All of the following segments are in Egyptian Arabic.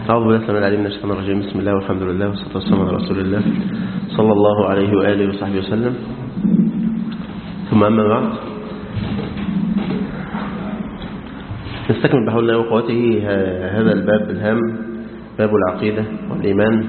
أعوذ بالله السلام العليم من الشيطان الرجيم بسم الله والحمد لله والصلاة والسلام على رسول الله صلى الله عليه وآله وصحبه وسلم ثم أما بعد نستكمل بحول الله وقوته هذا الباب الهام باب العقيدة والإيمان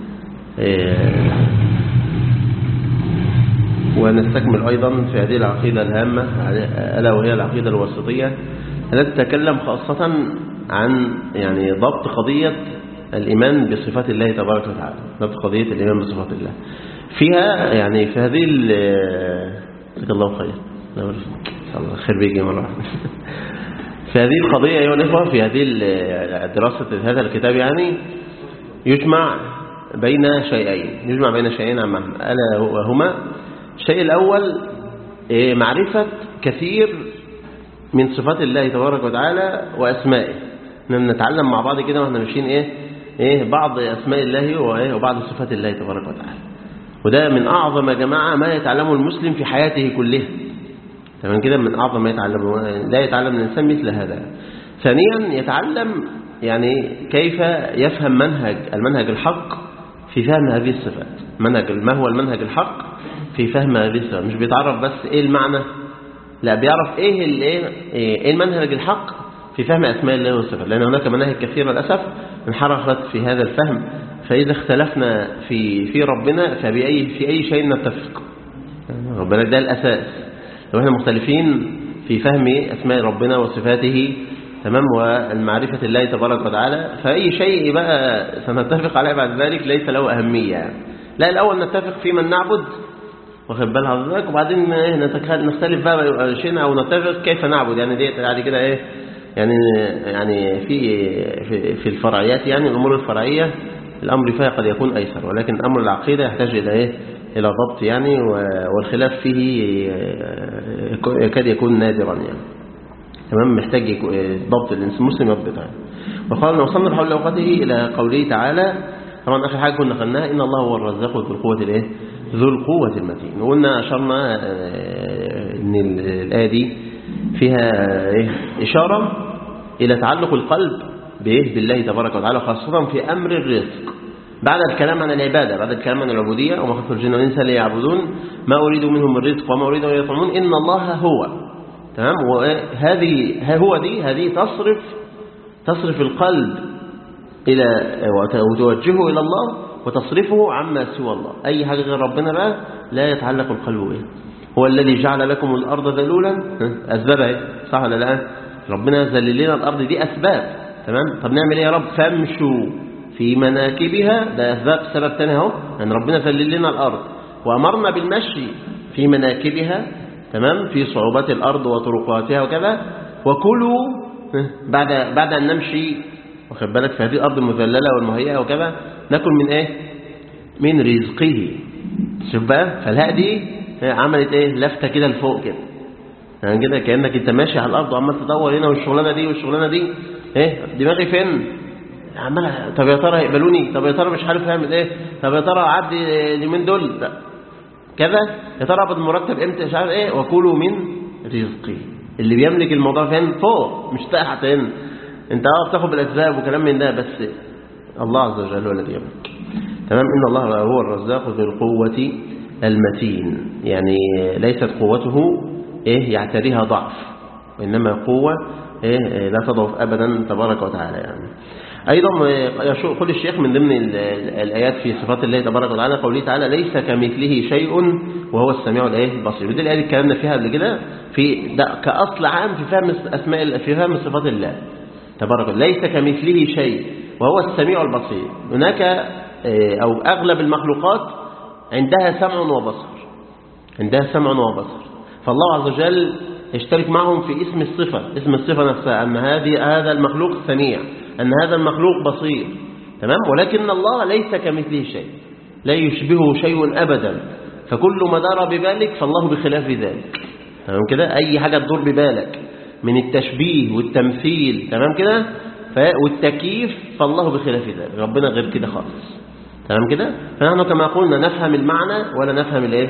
ونستكمل أيضا في هذه العقيدة الهامة ألا وهي العقيدة الوسطية التي تتكلم خاصة عن يعني ضبط قضية الإيمان بصفات الله تبارك وتعالى ضبط قضية الإيمان بصفات الله فيها يعني في هذه جزاك الله خير الله خير بيجي مرة واحدة في هذه القضية أيها الإخوة في هذه دراسة هذا الكتاب يعني يجمع بين شيئين يجمع بين شيئين عمان ألا وهما الشيء الأول معرفة كثير من صفات الله تبارك وتعالى وأسمائه نتعلم مع بعض كده واحنا ماشيين ايه ايه بعض اسماء الله وبعض صفات الله تبارك وتعالى وده من اعظم يا جماعه ما يتعلمه المسلم في حياته كلها تمام كده من اعظم ما يتعلمه لا يتعلم الانسان مثل هذا ثانيا يتعلم يعني كيف يفهم منهج المنهج الحق في فهم هذه الصفات منهج ما هو المنهج الحق في فهم هذه الصفات مش بيتعرف بس ايه المعنى لا بيعرف ايه الايه ايه المنهج الحق في فهم أسماء الله والصفات لأن هناك مناهج كثيرة للأسف انحرفت في هذا الفهم فإذا اختلفنا في في ربنا فبأي في أي شيء نتفق ربنا ده الأساس لو احنا مختلفين في فهم أسماء ربنا وصفاته تمام والمعرفة الله تبارك وتعالى فأي شيء بقى سنتفق عليه بعد ذلك ليس له أهمية يعني. لا الأول نتفق في من نعبد واخد بال حضرتك وبعدين نختلف بقى شيء أو نتفق كيف نعبد يعني ديت يعني كده إيه يعني يعني في في في الفرعيات يعني الامور الفرعيه الامر فيها قد يكون ايسر ولكن امر العقيده يحتاج الى ايه الى ضبط يعني والخلاف فيه يكاد يكون نادرا يعني تمام محتاج ضبط الانسان المسلم يضبط يعني وقال وصلنا بحول اوقاته الى قوله تعالى طبعا اخر حاجه كنا خدناها ان الله هو الرزاق ذو القوه الايه ذو القوه المتين وقلنا اشرنا ان الايه دي فيها إشارة إلى تعلق القلب بإيه بالله تبارك وتعالى خاصة في أمر الرزق بعد الكلام عن العبادة بعد الكلام عن العبودية وما خلق الجن والإنس ليعبدون ما أريد منهم من رزق وما أريد أن يطعمون إن الله هو تمام وهذه هو دي هذه تصرف تصرف القلب إلى وتوجهه إلى الله وتصرفه عما سوى الله أي حاجة غير ربنا بقى لا يتعلق القلب به هو الذي جعل لكم الأرض ذلولا أسبابها صح ولا لا ربنا ذلل لنا الأرض دي أسباب تمام طب نعمل ايه يا رب فامشوا في مناكبها ده أسباب سبب تاني اهو يعني ربنا ذلل لنا الأرض وأمرنا بالمشي في مناكبها تمام في صعوبات الأرض وطرقاتها وكذا وكلوا بعد بعد أن نمشي واخد بالك في هذه الأرض المذللة والمهيئة وكذا ناكل من ايه من رزقه شوف بقى فالهاء دي عملت ايه لفته كده لفوق كده يعني كده كانك انت ماشي على الارض وعمال تدور هنا والشغلانه دي والشغلانه دي ايه دماغي فين عمال طب يا ترى هيقبلوني طب يا ترى مش عارف هعمل ايه طب يا ترى اعدي اليومين دول لا. كذا يا ترى اقبض المرتب امتى مش عارف ايه وكلوا من رزقي اللي بيملك الموضوع فين فوق مش تحت هنا انت اه بتاخد بالاسباب وكلام من ده بس الله عز وجل هو الذي يملك تمام ان الله هو الرزاق ذو القوه المتين يعني ليست قوته إيه يعتريها ضعف وإنما قوة إيه لا تضعف أبدا تبارك وتعالى يعني أيضا يقول الشيخ من ضمن الآيات في صفات الله تبارك وتعالى قوله تعالى ليس كمثله شيء وهو السميع الايه البصير ودي الآية اللي اتكلمنا فيها قبل كده في ده كأصل عام في فهم أسماء في فهم صفات الله تبارك ليس كمثله شيء وهو السميع البصير هناك أو أغلب المخلوقات عندها سمع وبصر عندها سمع وبصر فالله عز وجل يشترك معهم في اسم الصفة اسم الصفة نفسها أن هذه هذا المخلوق سميع أن هذا المخلوق بصير تمام ولكن الله ليس كمثله شيء لا يشبهه شيء أبدا فكل ما دار ببالك فالله بخلاف ذلك تمام كده أي حاجة تدور ببالك من التشبيه والتمثيل تمام كده والتكييف فالله بخلاف ذلك ربنا غير كده خالص تمام كده فنحن كما قلنا نفهم المعنى ولا نفهم الايه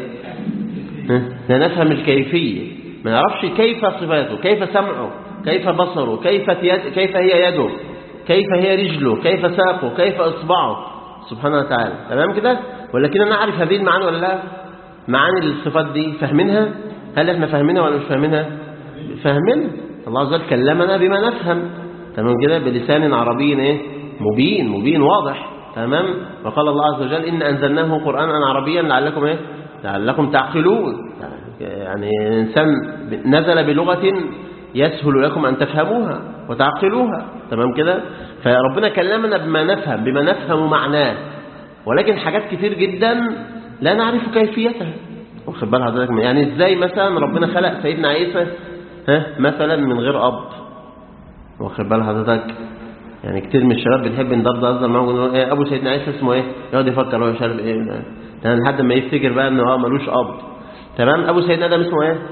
لا نفهم الكيفية ما نعرفش كيف صفاته كيف سمعه كيف بصره كيف يد كيف هي يده كيف هي رجله كيف ساقه كيف إصبعه سبحانه وتعالى تمام كده ولكن نعرف هذه المعاني ولا لا معاني الصفات دي فاهمينها هل احنا فاهمينها ولا مش فاهمينها فاهمينها الله عز وجل كلمنا بما نفهم تمام كده بلسان عربي ايه مبين مبين واضح تمام وقال الله عز وجل إن أنزلناه قرآنا عربيا لعلكم ايه لعلكم تعقلون يعني إنسان نزل بلغة يسهل لكم أن تفهموها وتعقلوها تمام كده فربنا كلمنا بما نفهم بما نفهم معناه ولكن حاجات كتير جدا لا نعرف كيفيتها واخد بال حضرتك يعني ازاي مثلا ربنا خلق سيدنا عيسى ها مثلا من غير اب واخد بال حضرتك يعني كتير من الشباب بنحب نضرب هزر معاهم ونقول ايه ابو سيدنا عيسى اسمه ايه يقعد يفكر هو مش عارف ايه يعني لحد ما يفتكر بقى انه اه ملوش اب تمام ابو سيدنا ادم اسمه ايه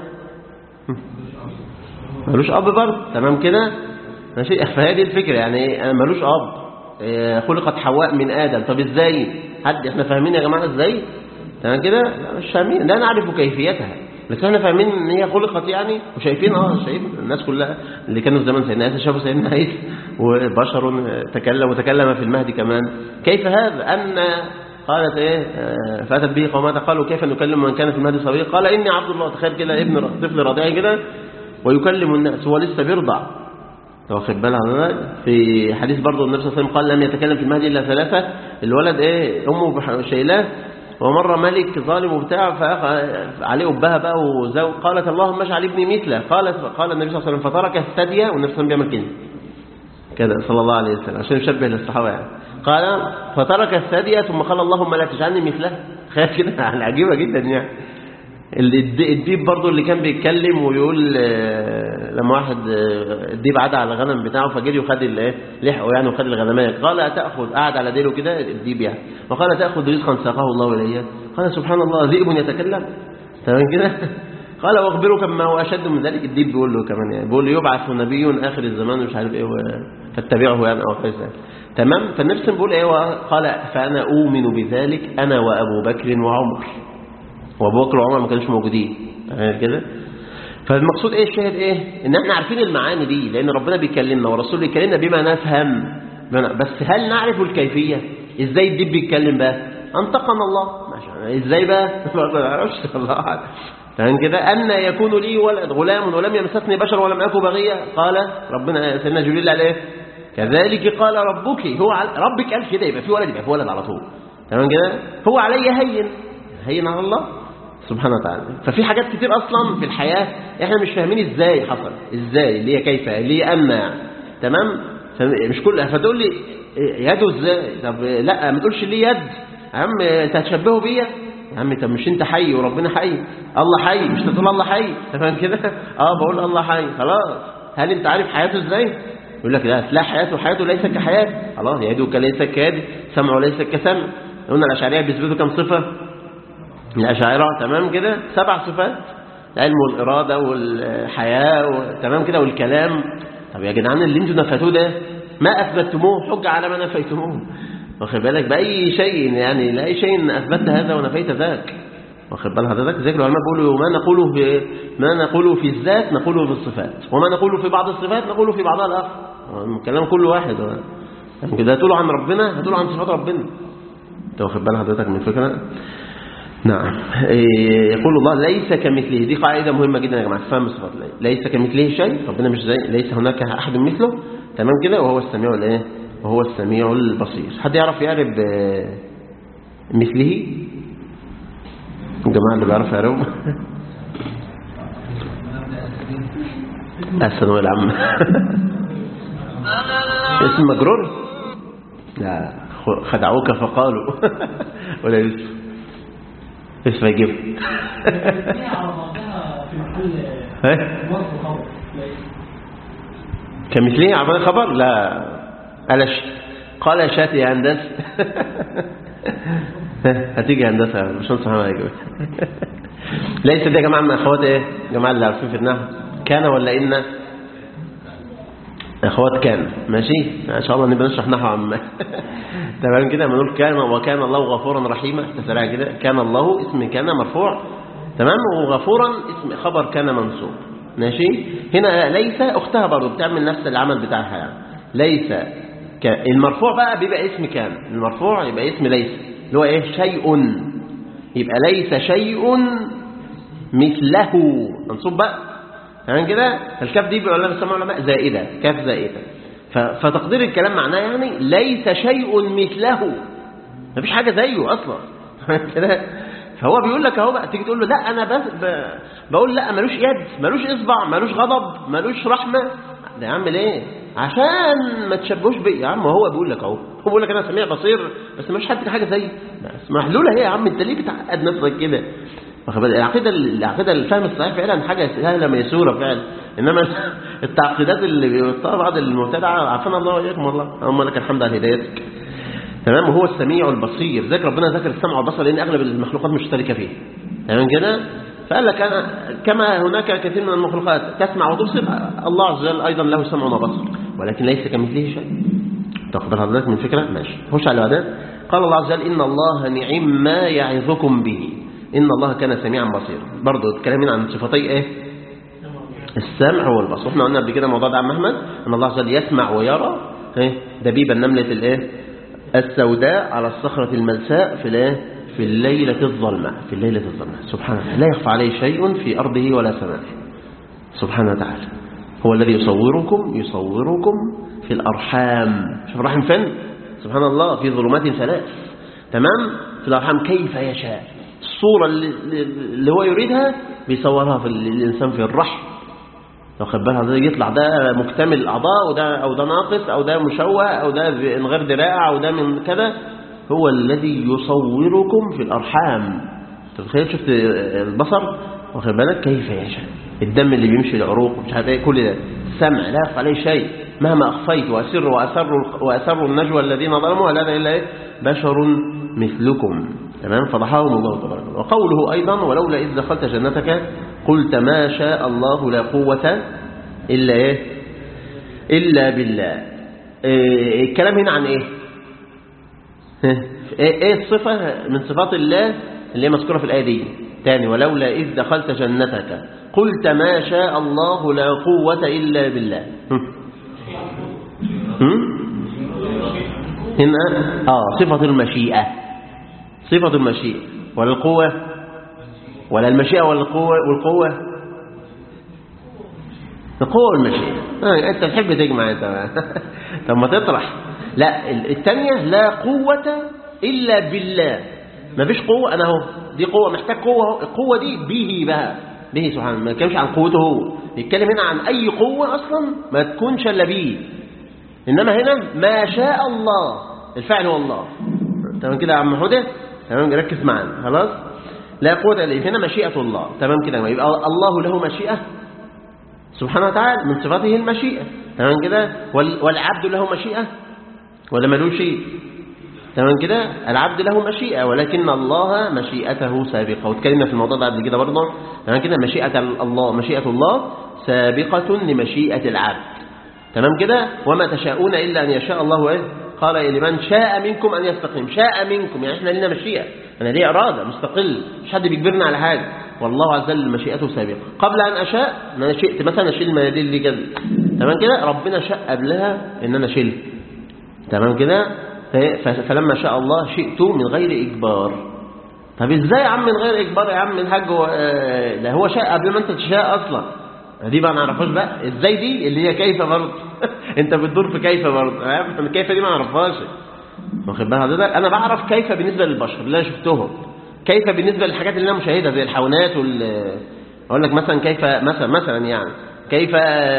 ملوش اب برضه تمام كده ماشي فهي دي الفكره يعني ملوش اب إيه خلقت حواء من ادم طب ازاي حد احنا فاهمين يا جماعه ازاي تمام كده لا مش فاهمين لا نعرف كيفيتها بس احنا فاهمين ان هي خلقت يعني وشايفين اه شايف الناس كلها اللي كانوا في زمان سيدنا عيسى شافوا سيدنا عيسى وبشر تكلم وتكلم في المهدي كمان كيف هذا ان قالت ايه فاتت به قومها قالوا كيف نكلم من كان في المهدي صغير قال اني عبد الله تخيل كده ابن طفل رضيع كده ويكلم الناس هو لسه بيرضع واخد بالها في حديث برضه النبي صلى الله عليه وسلم قال لم يتكلم في المهدي الا ثلاثه الولد ايه امه شايلاه ومره ملك ظالم وبتاع عليه أبها بقى وزو قالت اللهم اجعل ابني مثله قالت قال النبي صلى الله عليه وسلم فترك الثديه والنبي صلى الله عليه وسلم بيعمل كده كده صلى الله عليه وسلم عشان يشبه للصحابه يعني قال فترك الثديه ثم قال اللهم لا تجعلني مثله خايف كده عجيبه جدا يعني الديب برضو اللي كان بيتكلم ويقول لما واحد الديب عدى على الغنم بتاعه فجري وخد الايه لحقه يعني وخد الغنمات قال أتأخذ قعد على ديله كده الديب يعني وقال تأخذ رزقا ساقه الله إليه قال سبحان الله ذئب يتكلم تمام كده قال واخبرك ما هو أشد من ذلك الديب بيقول له كمان يعني بيقول له يبعث نبي آخر الزمان مش عارف ايه فاتبعه يعني أو كذا تمام فالنفس بيقول ايه قال فأنا أؤمن بذلك أنا وأبو بكر وعمر وابو بكر وعمر ما كانوش موجودين كده فالمقصود ايه الشاهد ايه ان احنا عارفين المعاني دي لان ربنا بيكلمنا والرسول بيكلمنا بما نفهم بس هل نعرف الكيفيه ازاي الدب بيتكلم بقى انطقنا الله ماشي ازاي بقى ما نعرفش الله تمام كده ان يكون لي ولد غلام ولم يمسسني بشر ولم اكن بغيا قال ربنا سيدنا جبريل قال ايه كذلك قال ربك هو ربك قال كده يبقى في ولد يبقى في ولد على طول تمام كده هو علي هين هين على الله سبحانه وتعالى ففي حاجات كتير أصلا في الحياة إحنا مش فاهمين إزاي حصل إزاي اللي هي كيف اللي هي أما تمام مش كل فتقول لي يده إزاي طب لا ما تقولش ليه يد يا عم أنت هتشبهه بيا يا عم طب مش أنت حي وربنا حي الله حي مش تقول الله حي تمام كده اه بقول الله حي خلاص هل أنت عارف حياته إزاي يقول لك لا لا حياته حياته ليس كحياتي خلاص يده ليس كيدي سمعه ليس كسمع قلنا الأشعرية بيثبتوا كم صفة الأشاعرة تمام كده سبع صفات العلم والإرادة والحياة تمام كده والكلام طب يا جدعان اللي انتوا نفيتوه ده ما أثبتتموه حج على ما نفيتموه واخد بالك بأي شيء يعني لأي شيء أثبت هذا ونفيت ذاك واخد بال حضرتك زي العلماء بيقولوا ما نقوله في ما نقوله في الذات نقوله في الصفات وما نقوله في بعض الصفات نقوله في بعضها الآخر الكلام كله واحد يعني كده هتقولوا عن ربنا هتقولوا عن صفات ربنا انت واخد بال حضرتك من الفكره نعم يقول الله ليس كمثله دي قاعدة مهمة جدا يا جماعة فهم صفات الله ليس كمثله شيء ربنا مش زي ليس هناك أحد مثله تمام كده وهو السميع الايه وهو السميع البصير حد يعرف يعرف مثله الجماعة اللي بيعرف يعرفوا الثانوية العامة اسم مجرور لا خدعوك فقالوا ولا يوسف اسمه يجيب كمثلية عبارة خبر لا ألش قال شات يا هندسة هتيجي هندسة مش هنصح ما يجيب ليس دي يا جماعة من أخوات إيه جماعة اللي عارفين في النحو كان ولا إن أخوات كان ماشي إن شاء الله نبقى نشرح نحو عم تمام كده بنقول كان وكان الله غفورا رحيما اختصارها كده كان الله اسم كان مرفوع تمام وغفورا اسم خبر كان منصوب ماشي هنا ليس اختها برضه بتعمل نفس العمل بتاعها يعني ليس ك- المرفوع بقى بيبقى اسم كان المرفوع يبقى اسم ليس اللي هو ايه شيء يبقى ليس شيء مثله منصوب بقى تمام كده الكاف دي بيقول لنا بيسموها العلماء زائده كاف زائده ف- فتقدير الكلام معناه يعني ليس شيء مثله مفيش حاجه زيه اصلا كده فهو بيقول لك اهو بقى تيجي تقول له لا انا بس ب... بقول لا ملوش يد ملوش اصبع ملوش غضب ملوش رحمه ده يا عم ليه عشان ما تشبهوش بيه يا عم هو بيقول لك اهو هو بيقول لك انا سميع بصير بس مش حد حاجه زيي بس محلوله هي يا عم انت ليه بتعقد نفسك كده واخد بالك؟ العقيده العقيده الفهم الصحيح فعلا حاجه سهله ميسوره فعلا انما التعقيدات اللي بيوصلها بعض المبتدعه عافانا الله واياكم والله اللهم لك الحمد على هدايتك تمام وهو السميع البصير ذكر ربنا ذكر السمع والبصر لان اغلب المخلوقات مشتركه فيه تمام كده فقال لك أنا كما هناك كثير من المخلوقات تسمع وتبصر الله عز وجل ايضا له سمع وبصر ولكن ليس كمثله شيء تاخد حضرتك من فكره ماشي خش على بعدين قال الله عز وجل ان الله نعم ما يعظكم به ان الله كان سميعا بصيرا برضه الكلام هنا عن صفتي ايه السمع والبصر احنا قلنا قبل كده الموضوع ده عم احمد ان الله عز وجل يسمع ويرى ايه دبيب النمله الايه السوداء على الصخرة الملساء في الايه في الليلة الظلمة في الليلة الظلمة سبحانه لا يخفى عليه شيء في أرضه ولا سمائه سبحانه وتعالى هو الذي يصوركم يصوركم في الأرحام شوف الرحم فين سبحان الله في ظلمات ثلاث تمام في الأرحام كيف يشاء الصورة اللي, اللي هو يريدها بيصورها في الإنسان في الرحم لو خد بالها ده يطلع ده مكتمل الاعضاء وده او ده ناقص او ده مشوه او ده من غير دراع او ده من كذا هو الذي يصوركم في الارحام تتخيل شفت البصر واخد بالك كيف يشاء الدم اللي بيمشي العروق مش عارف ايه كل ده السمع لا يخفى عليه شيء مهما اخفيت واسر واسر واسر النجوى الذين ظلموا هل هذا الا ايه بشر مثلكم تمام فضحاهم الله تبارك وتعالى وقوله ايضا ولولا اذ دخلت جنتك قلت ما شاء الله لا قوة إلا إيه إلا بالله إيه الكلام هنا عن إيه إيه الصفة من صفات الله اللي هي مذكورة في الآية دي تاني ولولا إذ دخلت جنتك قلت ما شاء الله لا قوة إلا بالله هنا آه صفة المشيئة صفة المشيئة ولا القوة ولا المشيئة ولا القوة والقوة القوة والمشيئة آه أنت تحب تجمع أنت طب ما تطرح لا الثانية لا قوة إلا بالله ما فيش قوة أنا هو دي قوة محتاج قوة القوة دي به بقى به سبحانه ما يتكلمش عن قوته هو يتكلم هنا عن أي قوة أصلا ما تكونش إلا به إنما هنا ما شاء الله الفعل هو الله تمام كده يا عم حودة تمام ركز معانا خلاص لا قوة إلا هنا مشيئة الله تمام كده يبقى الله له مشيئة سبحانه وتعالى من صفاته المشيئة تمام كده والعبد له مشيئة ولا ملوش شيء تمام كده العبد له مشيئة ولكن الله مشيئته سابقة واتكلمنا في الموضوع ده قبل كده برضه تمام كده مشيئة الله مشيئة الله سابقة لمشيئة العبد تمام كده وما تشاءون إلا أن يشاء الله إيه قال لمن شاء منكم أن يستقيم شاء منكم يعني إحنا لنا مشيئة أنا ليه إرادة مستقل مش حد بيجبرنا على حاجة والله عز وجل مشيئته سابقة قبل أن أشاء إن أنا شئت مثلا أشيل المناديل دي كده تمام كده ربنا شاء قبلها إن أنا أشيلها تمام كده فلما شاء الله شئت من غير إجبار طب إزاي يا عم من غير إجبار يا عم الحاج ده هو شاء قبل ما أنت تشاء أصلا دي بقى ما نعرفهاش بقى ازاي دي اللي هي كيف برضه انت بتدور في كيف برضه كيف دي ما نعرفهاش واخد بال حضرتك انا بعرف كيف بالنسبه للبشر اللي انا شفتهم كيف بالنسبه للحاجات اللي انا مشاهدها زي الحيوانات وال اقول لك مثلا كيف مثلا مثلا يعني كيف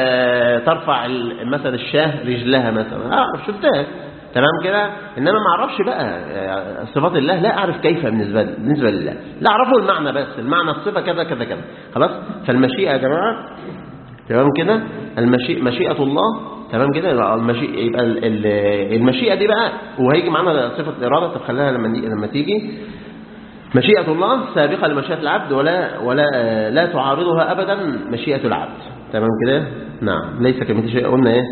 ترفع مثلا الشاه رجلها مثلا اعرف شفتها تمام كده انما ما اعرفش بقى صفات الله لا اعرف كيف بالنسبه لي بالنسبه لله لا اعرفه المعنى بس المعنى الصفه كذا كذا كذا خلاص فالمشيئه يا جماعه تمام كده المشيئه مشيئه الله تمام كده يبقى المشيئه يبقى المشيئه دي بقى وهيجي معانا صفه الاراده طب خليها لما لما تيجي مشيئه الله سابقه لمشيئه العبد ولا ولا لا تعارضها ابدا مشيئه العبد تمام كده نعم ليس كمثل شيء قلنا ايه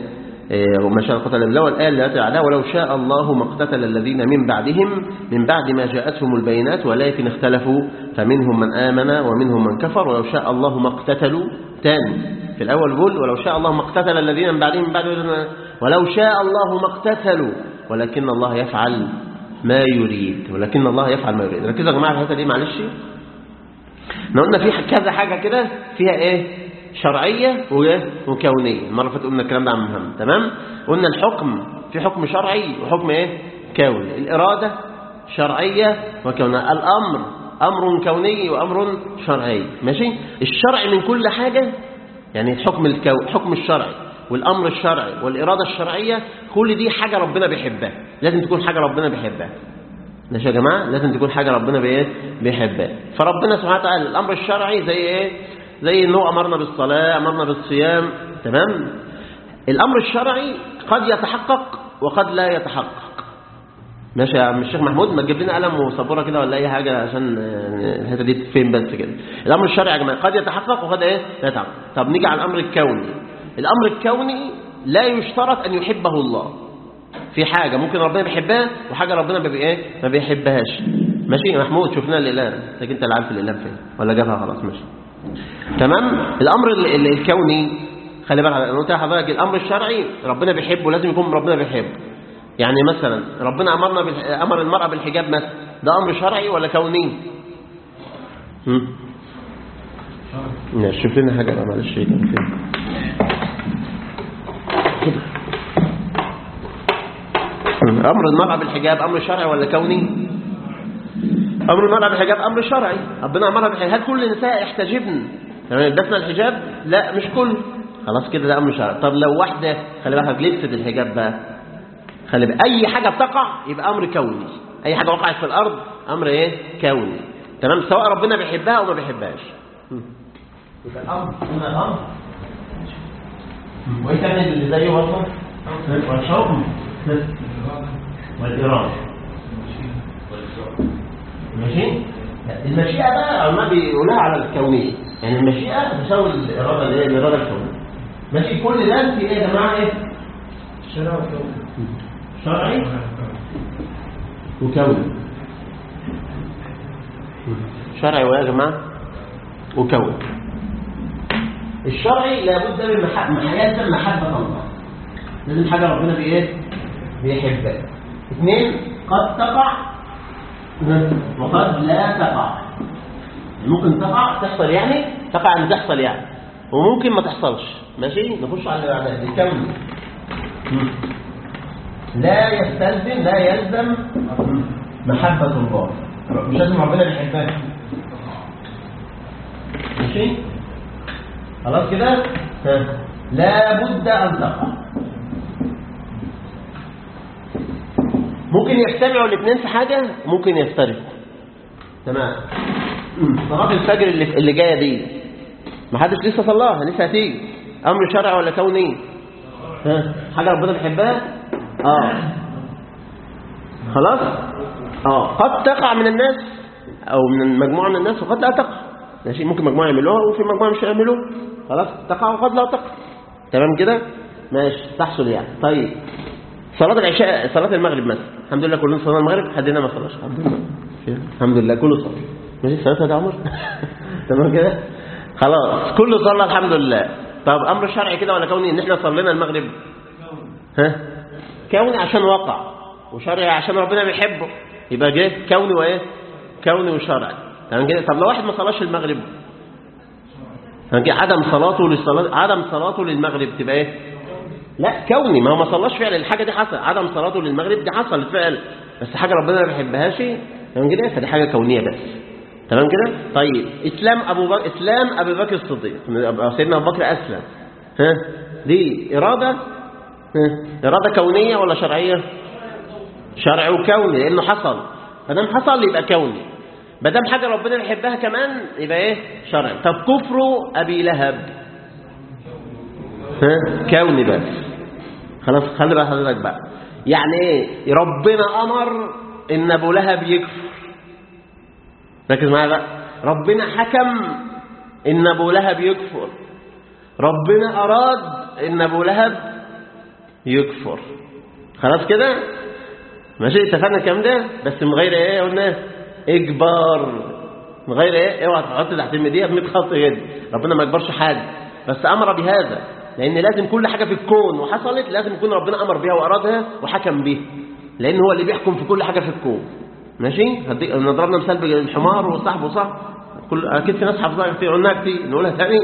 إيه، وما شاء قتل الله والآية التي عليها ولو شاء الله ما اقتتل الذين من بعدهم من بعد ما جاءتهم البينات ولكن اختلفوا فمنهم من آمن ومنهم من كفر ولو شاء الله ما اقتتلوا تاني في الأول قول ولو شاء الله ما اقتتل الذين من بعدهم من بعد ولو شاء الله ما اقتتلوا ولكن الله يفعل ما يريد ولكن الله يفعل ما يريد ركزوا يا جماعة في الحته دي معلش احنا قلنا في كذا حاجة كده فيها ايه شرعية وإيه؟ وكونية المرة اللي فاتت قلنا الكلام ده عن مهم تمام قلنا الحكم في حكم شرعي وحكم ايه كوني الإرادة شرعية وكونية الأمر أمر كوني وأمر شرعي ماشي الشرع من كل حاجة يعني حكم الكو... حكم الشرعي والأمر الشرعي والإرادة الشرعية كل دي حاجة ربنا بيحبها لازم تكون حاجة ربنا بيحبها ماشي يا جماعة لازم تكون حاجة ربنا بايه بيحبها فربنا سبحانه وتعالى الأمر الشرعي زي ايه زي انه أمرنا بالصلاة أمرنا بالصيام تمام الأمر الشرعي قد يتحقق وقد لا يتحقق ماشي يا عم الشيخ محمود ما تجيب لنا قلم وسبوره كده ولا اي حاجه عشان الحته دي فين بس كده الامر الشرعي يا جماعه قد يتحقق وقد ايه لا يتحقق طب نيجي على الامر الكوني الامر الكوني لا يشترط ان يحبه الله في حاجه ممكن ربنا بيحبها وحاجه ربنا بيبقى ايه ما بيحبهاش ماشي يا محمود شفنا الاعلان لكن انت اللي عارف الاعلان فين ولا جابها خلاص ماشي تمام الامر ال- ال- الكوني خلي بالك انا قلت لحضرتك الامر الشرعي ربنا بيحبه لازم يكون ربنا بيحبه يعني مثلا ربنا امرنا بالح... امر المراه بالحجاب مثلا ده امر شرعي ولا كوني هم؟ ماشي، شوف لنا حاجه بقى معلش كده فين كده. امر المراه بالحجاب امر شرعي ولا كوني امر المراه بالحجاب امر شرعي ربنا امرها بالحجاب هل كل النساء يحتجبن يعني يلبسن الحجاب لا مش كل خلاص كده ده امر شرعي طب لو واحده خلي بالك لبست الحجاب بقى خلي بالك اي حاجه بتقع يبقى امر كوني اي حاجه وقعت في الارض امر ايه كوني تمام سواء ربنا بيحبها او ما بيحبهاش يبقى الامر هنا الامر وايه كمان اللي زيه برضه والحكم والاراده ماشي المشيئه بقى ما بيقولها على الكونيه يعني المشيئه تساوي الاراده اللي هي الاراده الكونيه ماشي كل ده في ايه يا جماعه ايه شرعي وكوني شرعي ويا جماعه وكوني الشرعي لابد من محبة يلزم محبة الله لازم حاجة ربنا بإيه؟ بيحبها اثنين قد تقع وقد لا تقع ممكن تقع تحصل يعني تقع ان تحصل يعني وممكن ما تحصلش ماشي نخش على اللي بعدها الكون لا يستلزم لا يلزم محبة الله مش لازم ربنا بيحبها ماشي خلاص كده ها. لا بد ان تقع ممكن يجتمعوا الاثنين في حاجه ممكن يفترقوا تمام صلاه الفجر اللي اللي جايه دي ما حدش لسه صلاها لسه هتيجي امر شرعي ولا كوني ها حاجه ربنا بيحبها اه خلاص اه قد تقع من الناس او من مجموعه من الناس وقد لا تقع ماشي ممكن مجموعه يعملوها وفي مجموعه مش يعملوها خلاص تقع وقد لا تقع تمام كده ماشي تحصل يعني طيب صلاة العشاء صلاة المغرب مثلا الحمد لله كلنا صلاه المغرب حد هنا ما صلاش الحمد لله الحمد لله كله صلى ماشي صلاة يا عمر تمام كده خلاص كله صلى الحمد لله طب امر شرعي كده ولا كوني ان احنا صلينا المغرب ها كوني عشان وقع وشرعي عشان ربنا بيحبه يبقى جه كوني وايه كوني وشرعي تمام كده طب لو واحد ما صلاش المغرب عدم صلاته للصلاة عدم صلاته للمغرب تبقى ايه لا كوني ما هو ما صلاش فعلا الحاجه دي حصل عدم صلاته للمغرب دي حصلت فعلا بس حاجه ربنا ما بيحبهاش تمام كده فدي حاجه كونيه بس تمام كده طيب اسلام ابو بكر اسلام ابي بكر الصديق سيدنا ابو بكر اسلم ها دي اراده ها اراده كونيه ولا شرعيه شرعي وكوني لانه حصل ما دام حصل يبقى كوني ما دام حاجه ربنا بيحبها كمان يبقى ايه شرعي طب كفر ابي لهب ها كوني بس خلاص خلي بقى حضرتك بقى يعني ايه ربنا امر ان ابو لهب يكفر ركز معايا بقى ربنا حكم ان ابو لهب يكفر ربنا اراد ان ابو لهب يكفر خلاص كده ماشي اتفقنا الكلام ده بس من غير ايه قلنا اجبار من غير ايه اوعى تحط تحت المديه ب 100 خط كده ربنا ما يجبرش حاجه بس امر بهذا لان لازم كل حاجه في الكون وحصلت لازم يكون ربنا امر بها وارادها وحكم بها لان هو اللي بيحكم في كل حاجه في الكون ماشي هديك ضربنا مثال بالحمار وصاحبه صح كل اكيد في ناس حافظاها كتير قلناها كتير نقولها تاني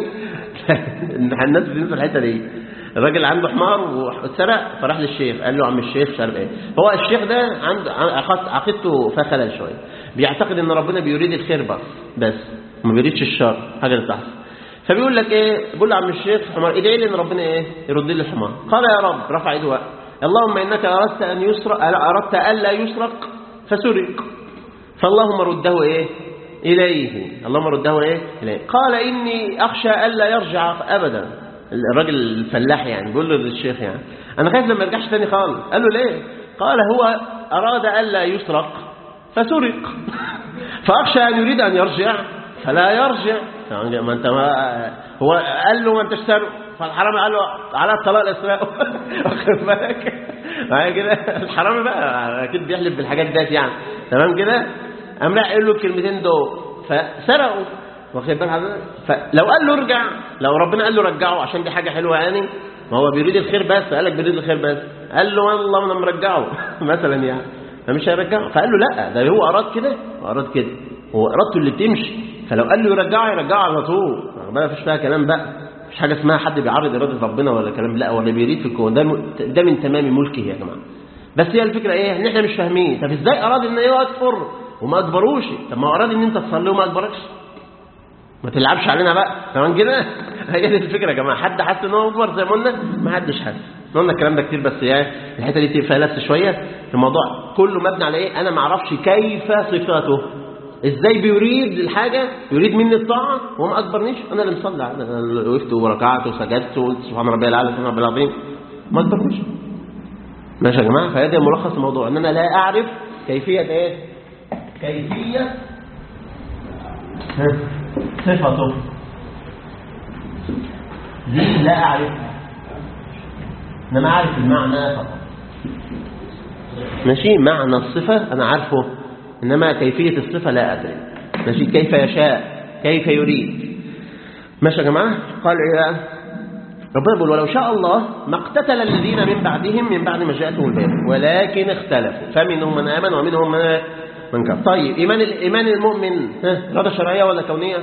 الناس بتنسى الحته دي الراجل عنده حمار واتسرق فراح للشيخ قال له عم الشيخ مش عارف ايه هو الشيخ ده عنده عقيدته فيها خلل شويه بيعتقد ان ربنا بيريد الخير بس بس ما بيريدش الشر حاجه اللي تحصل فبيقول لك ايه بيقول له عم الشيخ حمار ادعي لي ان ربنا ايه يرد لي الحمار قال يا رب رفع ايده وقف اللهم انك اردت ان يسرق اردت الا يسرق فسرق فاللهم رده ايه اليه اللهم رده ايه اليه قال اني اخشى الا يرجع ابدا الراجل الفلاح يعني بيقول له للشيخ يعني انا خايف لما يرجعش تاني خالص قال له ليه قال هو اراد الا يسرق فسرق فاخشى ان يريد ان يرجع فلا يرجع ما انت ما هو قال له ما انتش سرق فالحرامي قال له على الطلاق الاسراء واخد بالك معايا كده الحرامي بقى اكيد بيحلف بالحاجات ديت يعني تمام كده قام راح قال له الكلمتين دول فسرقوا واخد بال حضرتك فلو قال له ارجع لو ربنا قال له رجعه عشان دي حاجه حلوه يعني ما هو بيريد الخير بس قال لك بيريد الخير بس قال له والله انا مرجعه مثلا يعني فمش هيرجعه فقال له لا ده هو اراد كده واراد كده هو ارادته اللي بتمشي فلو قال له يرجعه يرجعه على طول ما فيش فيها كلام بقى مش حاجه اسمها حد بيعرض اراده ربنا ولا كلام لا ولا بيريد في الكون ده ده من تمام ملكه يا جماعه بس هي الفكره ايه ان احنا مش فاهمين طب ازاي اراد ان هو يكفر وما اجبروش طب ما اراد ان انت تصلي وما اجبركش ما تلعبش علينا بقى تمام كده هي دي الفكره يا جماعه حد حس ان هو اكبر زي ما قلنا ما حدش حس قلنا الكلام ده كتير بس يعني الحته دي فيها لبس شويه الموضوع كله مبني على ايه انا ما اعرفش كيف صفاته ازاي بيريد الحاجه يريد مني الطاعه وهو ما اكبرنيش انا اللي مصلي انا اللي وقفت وركعت وسجدت وقلت سبحان ربي الاعلى سبحان ربي العظيم ما اكبرنيش ماشي يا جماعه فهذا ملخص الموضوع ان انا لا اعرف كيفيه ايه كيفيه صفته دي لا أعرفها إنما أعرف المعنى فقط ماشي معنى الصفة أنا عارفه إنما كيفية الصفة لا أدري ماشي كيف يشاء كيف يريد ماشي يا جماعة قال إيه ربنا يقول ولو شاء الله ما اقتتل الذين من بعدهم من بعد ما جاءتهم البيان ولكن اختلفوا فمنهم من آمن ومنهم من من كفر طيب إيمان الإيمان المؤمن إرادة شرعية ولا كونية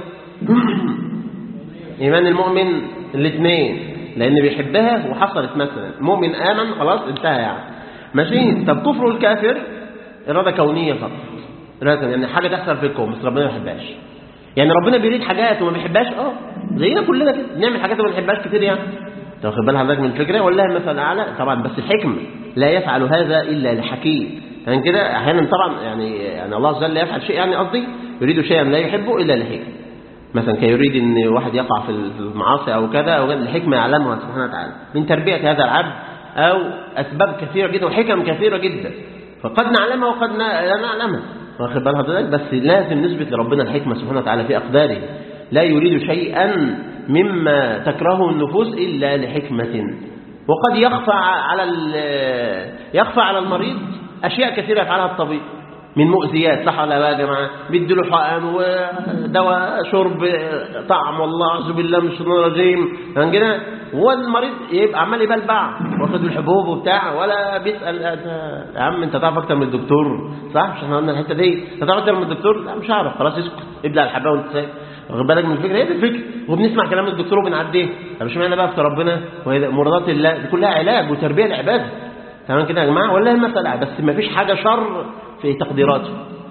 إيمان المؤمن الاثنين لأن بيحبها وحصلت مثلا المؤمن آمن خلاص انتهى يعني ماشي طب كفر الكافر إرادة كونية فقط إرادة يعني حاجة تحصل في الكون بس ربنا ما يحبهاش يعني ربنا بيريد حاجات وما بيحبهاش اه زينا كلنا كده بنعمل حاجات وما بنحبهاش كتير يعني انت واخد بال حضرتك من الفكره والله المثل الاعلى طبعا بس الحكمه لا يفعل هذا الا لحكيم يعني كده احيانا طبعا يعني يعني الله عز وجل لا يفعل شيء يعني قصدي يريد شيئا لا يحبه الا لحكمه مثلا كان يريد ان واحد يقع في المعاصي او كذا او الحكمه يعلمها سبحانه وتعالى من تربيه هذا العبد او اسباب كثيره جدا وحكم كثيره جدا فقد نعلمها وقد لا نعلمها واخد بال حضرتك بس لازم نثبت لربنا الحكمه سبحانه وتعالى في اقداره لا يريد شيئا مما تكرهه النفوس الا لحكمه وقد يخفى على يخفى على المريض اشياء كثيره يفعلها الطبيب من مؤذيات صح ولا لا يا جماعه بيدوا له حقن ودواء شرب طعم والله اعوذ بالله من الشيطان الرجيم يعني كده والمريض يبقى عمال يبلبع واخد الحبوب وبتاع ولا بيسال يا عم انت تعرف اكتر من الدكتور صح مش احنا قلنا الحته دي انت تعرف اكتر من الدكتور لا مش هعرف خلاص اسكت ابلع الحبايه وانت ساكت واخد بالك من الفكره هي دي الفكره وبنسمع كلام الدكتور وبنعديه طب مش معنى بقى في ربنا وهي مرادات الله دي كلها علاج وتربيه العباده تمام كده يا جماعه ولا المساله بس ما فيش حاجه شر في تقديراته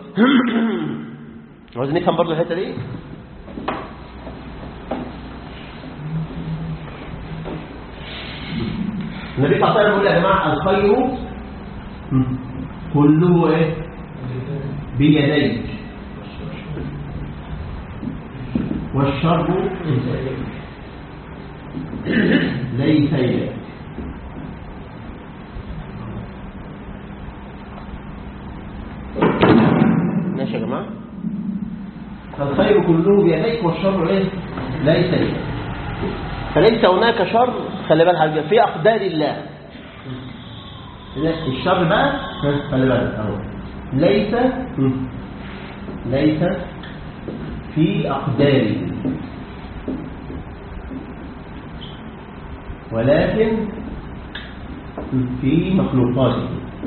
عاوزين نفهم برضه الحته دي النبي صلى الله عليه وسلم يقول يا جماعه الخير كله ايه بيديك والشر ليس يديك ماشي يا جماعه فالخير كله بيديك والشر ايه ليس يديك فليس هناك شر خلي بالك حاجه في اقدار الله لا، الشر بقى ها، خلي بالك اهو ليس ليس في أقداري ولكن في مخلوقاته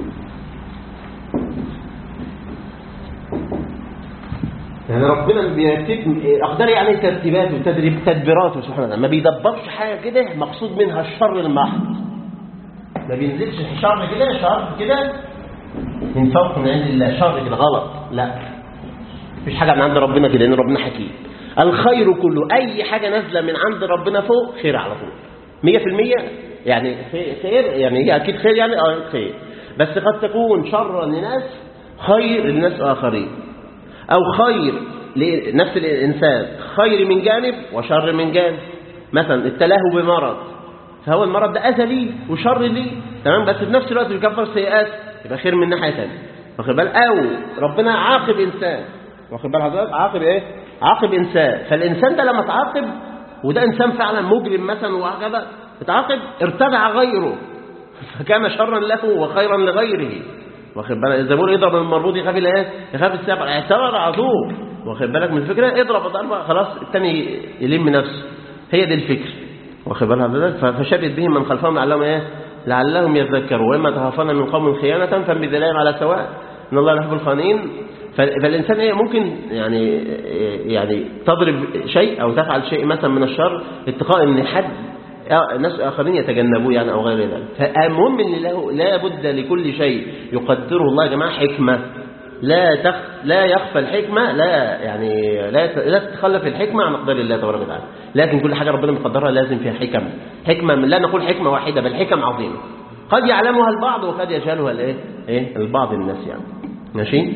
يعني ربنا بيرتب اقدار يعني ترتيبات وتدريب تدبيراته سبحانه وتعالى ما بيدبرش حاجه كده مقصود منها الشر المحض ما بينزلش شر كده شر كده من فوق من عند الله شر كده غلط لا مفيش حاجه من عند ربنا كده لان ربنا حكيم الخير كله اي حاجه نازله من عند ربنا فوق خير على طول 100% يعني خير يعني هي اكيد خير يعني اه خير بس قد تكون شرا لناس خير لناس اخرين أو خير لنفس الإنسان خير من جانب وشر من جانب مثلا التلاهو بمرض فهو المرض ده أذى ليه وشر ليه تمام بس في نفس الوقت بيكفر سيئات يبقى خير من ناحية ثانيه واخد بال أو ربنا عاقب إنسان واخد بال حضرتك عاقب إيه عاقب إنسان فالإنسان ده لما تعاقب وده إنسان فعلا مجرم مثلا وهكذا اتعاقب ارتدع غيره فكان شرا له وخيرا لغيره واخد بالك اذا بقول اضرب المربوط يخاف الايه يخاف السبع اعتبر عذور واخد بالك من الفكره اضرب ضربه خلاص الثاني يلم نفسه هي دي الفكر واخد بالك حضرتك فشدد بهم من خلفهم لعلهم ايه لعلهم يذكروا واما تخافون من قوم خيانه فانبذلهم على سواء ان الله يحب الخائنين فالانسان ايه ممكن يعني يعني تضرب شيء او تفعل شيء مثلا من الشر اتقاء ان حد ناس آخرين يتجنبوه يعني أو غير ذلك فالمهم أن له لا بد لكل شيء يقدره الله يا جماعة حكمة لا تخ لا يخفى الحكمة لا يعني لا لا تتخلف الحكمة عن أقدار الله تبارك وتعالى لكن كل حاجة ربنا مقدرها لازم فيها حكم حكمة من لا نقول حكمة واحدة بل حكم عظيمة قد يعلمها البعض وقد يجهلها الايه ايه البعض الناس يعني ماشي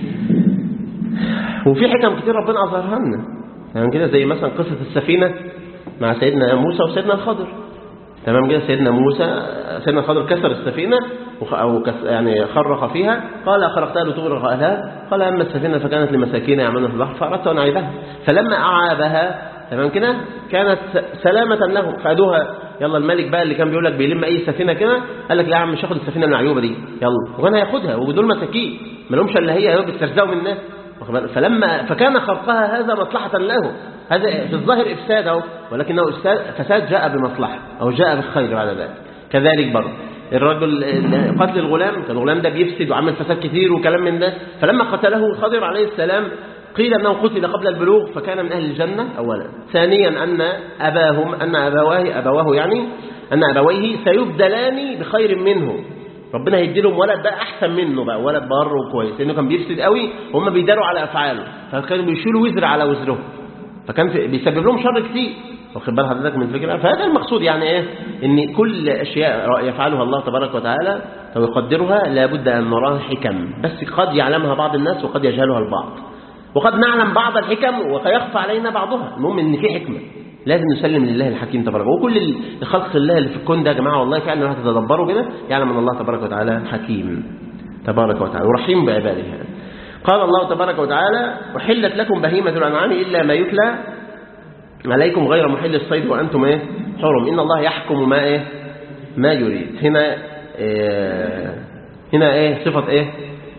وفي حكم كتير ربنا أظهرها لنا يعني كده زي مثلا قصة السفينة مع سيدنا موسى وسيدنا الخضر تمام كده سيدنا موسى سيدنا الخضر كسر السفينة أو يعني خرق فيها قال خرقتها لتغرق أهلها قال أما السفينة فكانت لمساكين يعملون في البحر فأردت أن أعيبها فلما أعابها تمام كده كانت سلامة له خدوها يلا الملك بقى اللي كان بيقول لك بيلم أي سفينة كده قال لك لا يا عم مش هاخد السفينة المعيوبة دي يلا وكان هياخدها ودول مساكين ما لهمش إلا هي يا بتسترزقوا من الناس فلما فكان خرقها هذا مصلحة له هذا في الظاهر إفساد أهو ولكنه فساد جاء بمصلحة أو جاء بالخير على ذلك كذلك برضه الرجل قتل الغلام كان الغلام ده بيفسد وعمل فساد كثير وكلام من ده فلما قتله الخضر عليه السلام قيل أنه قتل قبل البلوغ فكان من أهل الجنة أولا ثانيا أن أباهم أن أبواه أبواه يعني أن أبويه سيبدلان بخير منه ربنا هيدي لهم ولد بقى احسن منه بقى ولد بر وكويس لانه كان بيفسد قوي وهم بيداروا على افعاله فكانوا بيشيلوا وزر على وزرهم فكان بيسبب لهم شر كتير واخد بال حضرتك من الفكره فهذا المقصود يعني ايه ان كل اشياء يفعلها الله تبارك وتعالى او يقدرها لابد ان نراها حكم بس قد يعلمها بعض الناس وقد يجهلها البعض وقد نعلم بعض الحكم ويخفى علينا بعضها المهم ان في حكمه لازم نسلم لله الحكيم تبارك وكل خلق الله اللي في الكون ده يا جماعه والله فعلا لو هتتدبروا كده يعلم ان الله تبارك وتعالى حكيم تبارك وتعالى ورحيم بعباده قال الله تبارك وتعالى أحلت لكم بهيمة الأنعام إلا ما يتلى عليكم غير محل الصيد وأنتم إيه حرم إن الله يحكم ما إيه ما يريد هنا إيه هنا إيه صفة إيه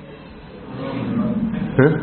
ها؟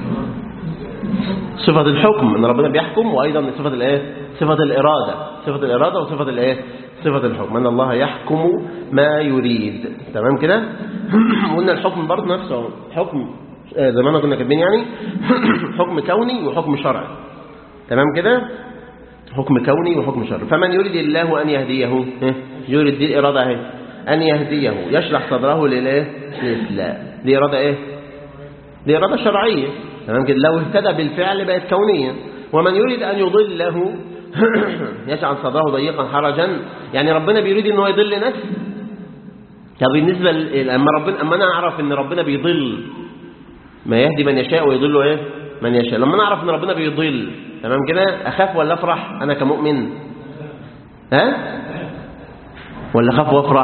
صفة الحكم ان ربنا بيحكم وايضا صفة الايه صفة الارادة صفة الارادة وصفة الايه صفة الحكم ان الله يحكم ما يريد تمام كده قلنا الحكم برضه نفسه حكم زي ما انا كنا كاتبين يعني حكم كوني وحكم شرعي تمام كده حكم كوني وحكم شرعي فمن يريد الله ان يهديه يريد دي الاراده اهي ان يهديه يشرح صدره للايه للاسلام دي اراده ايه دي اراده شرعيه تمام كده لو اهتدى بالفعل بقت كونية ومن يريد أن يضله يجعل صدره ضيقا حرجا يعني ربنا بيريد أنه يضل ناس طب بالنسبة لما ربنا أما أنا أعرف أن ربنا بيضل ما يهدي من يشاء ويضل إيه من يشاء لما أنا أعرف أن ربنا بيضل تمام كده أخاف ولا أفرح أنا كمؤمن ها ولا أخاف وأفرح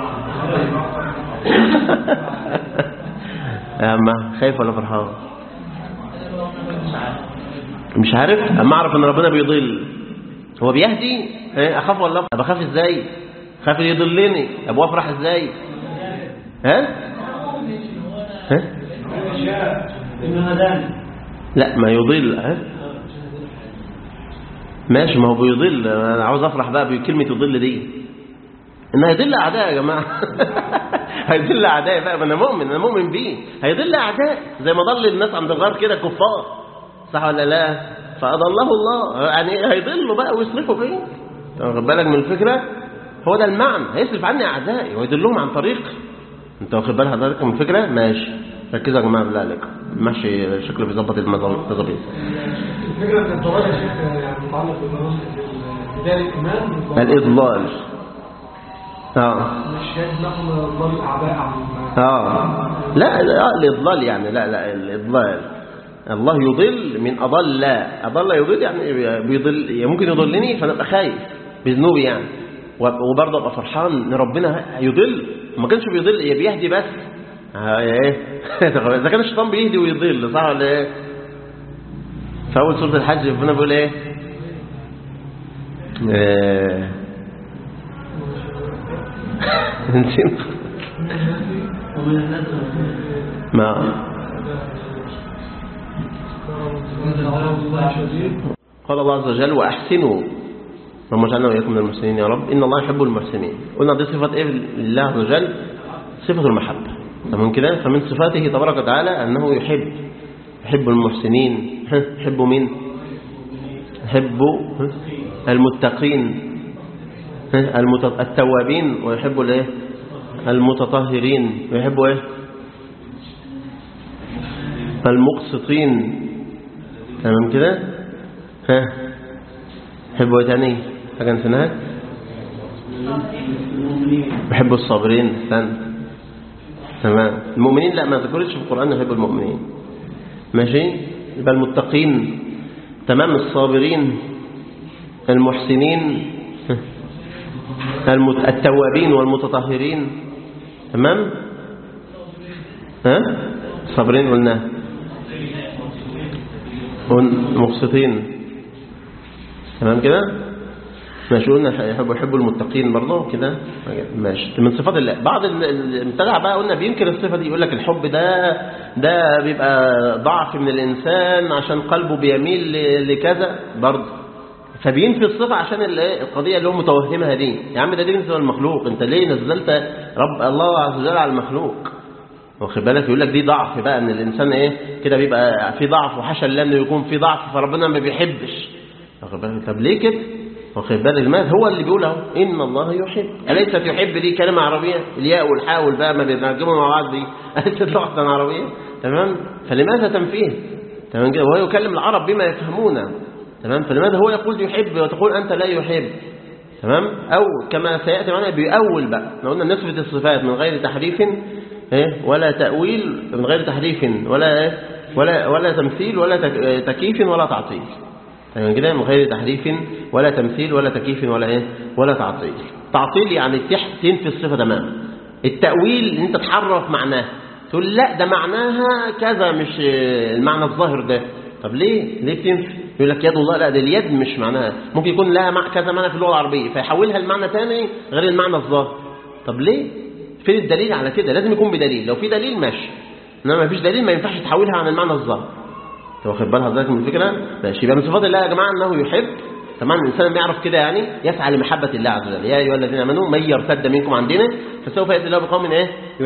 يا أما خايف ولا فرحان مش عارف اما اعرف ان ربنا بيضل هو بيهدي اخاف ولا بخاف ازاي خاف يضلني طب وافرح ازاي ها ها لا ما يضل ها ماشي ما هو بيضل انا عاوز افرح بقى بكلمه يضل دي ان هيضل اعداء يا جماعه هيضل اعداء بقى ما انا مؤمن انا مؤمن بيه هيضل اعداء زي ما ضل الناس عند الغار كده كفار صح ولا لا فاضله الله يعني هيضلوا بقى ويصرفوا فيه واخد بالك من الفكره هو ده المعنى هيصرف عني اعدائي ويدلهم عن طريق انت واخد بال حضرتك من الفكره ماشي ركزوا يا جماعه بالله عليكم ماشي شكله بيظبط التظابيط الفكرة ان الضلال يا شيخ يعني متعلق بالنص بداية الإيمان الاضلال اه مش شايف ناخد ضلال الأعداء عن اه لا لا الاضلال يعني لا لا الاضلال الله يضل من اضل اضل يضل يعني بيضل ممكن يضلني فانا ابقى خايف بذنوبي يعني وبرضه ابقى فرحان ان ربنا يضل ما كانش بيضل يا بيهدي بس اه ايه اذا كان الشيطان بيهدي ويضل صح ولا ايه في اول سوره الحج ربنا بيقول ايه آه. نسينا ما قال الله عز وجل واحسنوا اللهم اجعلنا واياكم من المحسنين يا رب ان الله يحب المحسنين قلنا دي صفه ايه لله عز وجل صفه المحبه تمام كده فمن صفاته تبارك وتعالى انه يحب يحب المحسنين يحب مين يحب المتقين المت- التوابين ويحب الايه المتطهرين ويحب ايه المقسطين تمام كده ها يحب ايه تاني حاجه نسيناها بحب الصابرين استنى تمام المؤمنين لا ما ذكرتش في القرآن يحب المؤمنين ماشي يبقى المتقين تمام الصابرين المحسنين المت... التوابين والمتطهرين تمام ها الصابرين قلنا والمقسطين تمام كده ماشي قلنا يحب يحب المتقين برضه كده ماشي من صفات الله بعض المبتدع بقى قلنا بينكر الصفه دي يقول لك الحب ده ده بيبقى ضعف من الانسان عشان قلبه بيميل ل- لكذا برضه فبينفي الصفه عشان ال- القضيه اللي هو متوهمها دي يا عم ده دي بالنسبه للمخلوق انت ليه نزلت رب الله عز وجل على المخلوق واخد بالك يقول لك دي ضعف بقى ان الانسان ايه كده بيبقى في ضعف وحاشا لله انه يكون في ضعف فربنا ما بيحبش واخد بالك طب ليه كده واخد بالك الماذ هو اللي بيقول اهو ان الله يحب اليست يحب دي كلمه عربيه الياء والحاء والباء ما بيترجموا مع بعض دي اليست لغه عربيه تمام فلماذا تنفيه تمام كده وهو يكلم العرب بما يفهمونه تمام فلماذا هو يقول يحب وتقول انت لا يحب تمام او كما سياتي معنا بيأول بقى احنا قلنا نثبت الصفات من غير تحريف ايه ولا تأويل من غير تحريف ولا إيه؟ ولا ولا تمثيل ولا تك- تكييف ولا تعطيل يعني كده من غير تحريف ولا تمثيل ولا تكييف ولا ايه ولا تعطيل تعطيل يعني تح- تنفي الصفه تماما التأويل ان انت تحرف معناها تقول لا ده معناها كذا مش آه، المعنى الظاهر ده طب ليه ليه بتنفي يقول لك يد الله لا ده اليد مش معناها ممكن يكون لها مع كذا معنى في اللغه العربيه فيحولها لمعنى ثاني غير المعنى الظاهر طب ليه فين الدليل على كده لازم يكون بدليل لو في دليل ماشي انما ما فيش دليل ما ينفعش تحولها عن المعنى الظاهر انت واخد بال حضرتك من الفكره ماشي يبقى من صفات الله يا جماعه انه يحب طبعا الانسان لما يعرف كده يعني يسعى لمحبه الله عز وجل يا ايها الذين امنوا من يرتد منكم عن دينه فسوف ياتي الله بقوم ايه